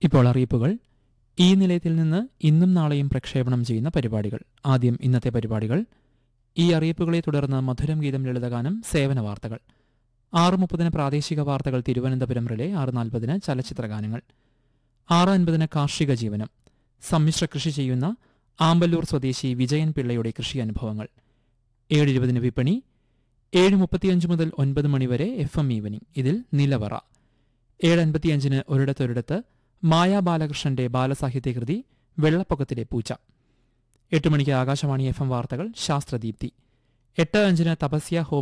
ഇപ്പോൾ അറിയിപ്പുകൾ ഈ നിലയത്തിൽ നിന്ന് ഇന്നും നാളെയും പ്രക്ഷേപണം ചെയ്യുന്ന പരിപാടികൾ ആദ്യം ഇന്നത്തെ പരിപാടികൾ ഈ അറിയിപ്പുകളെ തുടർന്ന് മധുരം ഗീതം ലളിതഗാനം സേവന വാർത്തകൾ ആറ് മുപ്പതിന് പ്രാദേശിക വാർത്തകൾ തിരുവനന്തപുരം റിലേ ആറ് നാൽപ്പതിന് ചലച്ചിത്ര ഗാനങ്ങൾ ആറ് അൻപതിന് കാർഷിക ജീവനം സമ്മിശ്ര കൃഷി ചെയ്യുന്ന ആമ്പല്ലൂർ സ്വദേശി വിജയൻ പിള്ളയുടെ കൃഷി അനുഭവങ്ങൾ ഏഴ് ഇരുപതിന് വിപണി ഏഴ് മുപ്പത്തിയഞ്ച് മുതൽ ഒൻപത് മണിവരെ എഫ് എം ഈവനിംഗ് ഇതിൽ നിലവറ ഏഴ് അൻപത്തിയഞ്ചിന് ഒരിടത്തൊരിടത്ത് മായാ ബാലകൃഷ്ണന്റെ ബാലസാഹിത്യകൃതി വെള്ളപ്പൊക്കത്തിലെ പൂച്ച എട്ട് മണിക്ക് ആകാശവാണി എഫ് എം വാർത്തകൾ ശാസ്ത്രദീപ്തി എട്ട് അഞ്ചിന് തപസ്യ ഹോം